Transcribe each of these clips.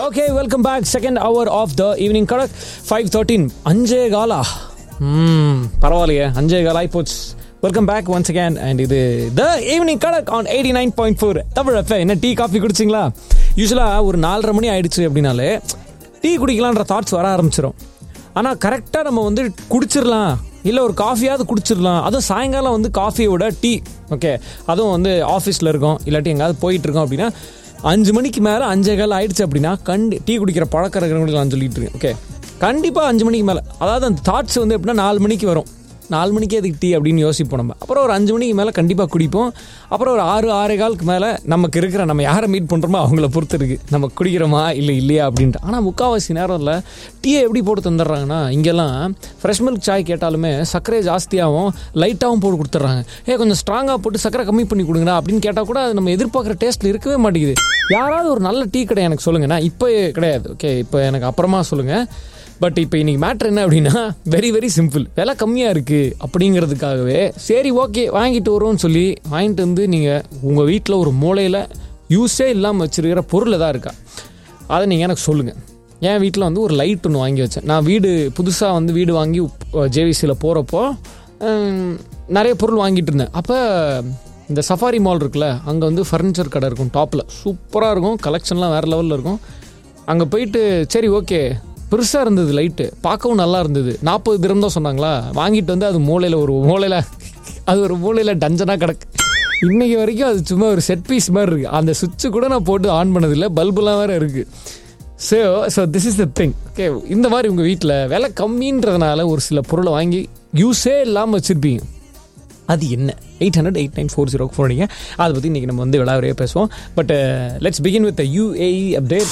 Okay welcome back second hour of the evening Kadak five thirteen அஞ்சே காலா ம் பரவாயில்லையே அஞ்சே கால் ஆயிப்போச்சு welcome back once again and இது the evening Kadak on eighty nine point four Tamil FM என்ன டீ காஃபி குடிச்சிங்களா யூஸ்வலாக ஒரு நாலரை மணி ஆயிடுச்சு அப்படின்னாலே டீ குடிக்கலான்ற தாட்ஸ் வர ஆரம்பிச்சிடும் ஆனால் கரெக்டாக நம்ம வந்து குடிச்சிடலாம் இல்லை ஒரு காஃபியாவது குடிச்சிடலாம் அதுவும் சாயங்காலம் வந்து காஃபியோட டீ ஓகே அதுவும் வந்து ஆஃபீஸில் இருக்கோம் இல்லாட்டி எங்கேயாவது போயிட்டு இருக்கோம் அப்படின்னா அஞ்சு மணிக்கு மேலே அஞ்சே கால் ஆயிடுச்சு அப்படின்னா கண்டி டீ குடிக்கிற பழக்கம் இருக்கிறவங்களுக்கு நான் சொல்லிட்டு இருக்கேன் ஓகே கண்டிப்பாக அஞ்சு மணிக்கு மேலே அதாவது அந்த தாட்ஸ் வந்து எப்படின்னா நாலு மணிக்கு வரும் நாலு மணிக்கே எதுக்கு டீ அப்படின்னு யோசிப்போம் நம்ம அப்புறம் ஒரு அஞ்சு மணிக்கு மேலே கண்டிப்பாக குடிப்போம் அப்புறம் ஒரு ஆறு ஆறே காலுக்கு மேலே நமக்கு இருக்கிற நம்ம யாரை மீட் பண்ணுறோமோ அவங்கள பொறுத்து இருக்கு நம்ம குடிக்கிறோமா இல்லை இல்லையா அப்படின்ட்டு ஆனால் முக்கால்வாசி நேரம்ல டீயை எப்படி போட்டு தந்துடுறாங்கன்னா இங்கெல்லாம் ஃப்ரெஷ் மில்க் சாய் கேட்டாலுமே சர்க்கரை ஜாஸ்தியாகவும் லைட்டாகவும் போட்டு கொடுத்துட்றாங்க ஏ கொஞ்சம் ஸ்ட்ராங்காக போட்டு சர்க்கரை கம்மி பண்ணி கொடுங்கடா அப்படின்னு கேட்டால் கூட அது நம்ம எதிர்பார்க்குற டேஸ்ட்டில் இருக்கவே மாட்டேங்குது யாராவது ஒரு நல்ல டீ கடை எனக்கு சொல்லுங்கண்ணா இப்போ கிடையாது ஓகே இப்போ எனக்கு அப்புறமா சொல்லுங்கள் பட் இப்போ இன்னைக்கு மேட்ரு என்ன அப்படின்னா வெரி வெரி சிம்பிள் விலை கம்மியாக இருக்குது அப்படிங்கிறதுக்காகவே சரி ஓகே வாங்கிட்டு வரோம்னு சொல்லி வாங்கிட்டு வந்து நீங்கள் உங்கள் வீட்டில் ஒரு மூலையில் யூஸே இல்லாமல் வச்சுருக்கிற பொருள் எதாவது இருக்கா அதை நீங்கள் எனக்கு சொல்லுங்கள் என் வீட்டில் வந்து ஒரு லைட் ஒன்று வாங்கி வச்சேன் நான் வீடு புதுசாக வந்து வீடு வாங்கி ஜேவிசியில் போகிறப்போ நிறைய பொருள் வாங்கிட்டு இருந்தேன் அப்போ இந்த சஃபாரி மால் இருக்குல்ல அங்கே வந்து ஃபர்னிச்சர் கடை இருக்கும் டாப்பில் சூப்பராக இருக்கும் கலெக்ஷன்லாம் வேறு லெவலில் இருக்கும் அங்கே போயிட்டு சரி ஓகே பெருசாக இருந்தது லைட்டு பார்க்கவும் நல்லா இருந்தது நாற்பது திரம் தான் சொன்னாங்களா வாங்கிட்டு வந்து அது மூலையில் ஒரு மூலையில் அது ஒரு மூலையில் டஞ்சனாக கிடக்கு இன்னைக்கு வரைக்கும் அது சும்மா ஒரு செட் பீஸ் மாதிரி இருக்குது அந்த சுவிட்சு கூட நான் போட்டு ஆன் பண்ணதில்லை பல்புலாம் வேறு இருக்குது so so this is the thing okay இந்த மாதிரி உங்கள் வீட்டில் விலை கம்மின்றதுனால ஒரு சில பொருளை வாங்கி யூஸே இல்லாமல் வச்சுருப்பீங்க அது என்ன eight hundred eight nine four zero போனீங்க அதை பற்றி இன்றைக்கி நம்ம வந்து விளாவரையே பேசுவோம் but let's begin with UAE update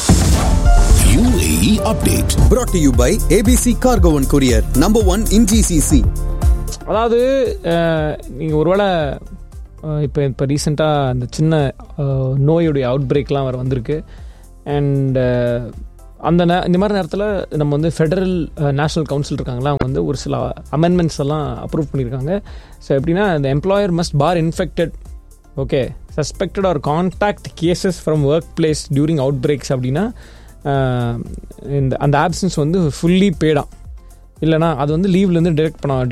UAE update. brought to you by ABC Cargo and Courier, number one in GCC. அதாவது நீங்கள் ஒருவேளை இப்போ இப்போ ரீசெண்டாக அந்த சின்ன அஹ், நோயுடைய அவுட் பிரேக்லாம் வர வந்திருக்கு அண்ட் அந்த நே இந்த மாதிரி நேரத்தில் நம்ம வந்து ஃபெடரல் நேஷனல் கவுன்சில் இருக்காங்களா அவங்க வந்து ஒரு சில அமெண்ட்மெண்ட்ஸ் எல்லாம் அப்ரூவ் பண்ணியிருக்காங்க ஸோ எப்படின்னா இந்த employer must bar infected okay suspected or contact cases from workplace during outbreaks அப்படின்னா அஹ், இந்த அந்த ஆப்சன்ஸ் வந்து ஃபுல்லி பேடாம் இல்லைனா அது வந்து லீவ்லேருந்து டிடெக்ட் பண்ண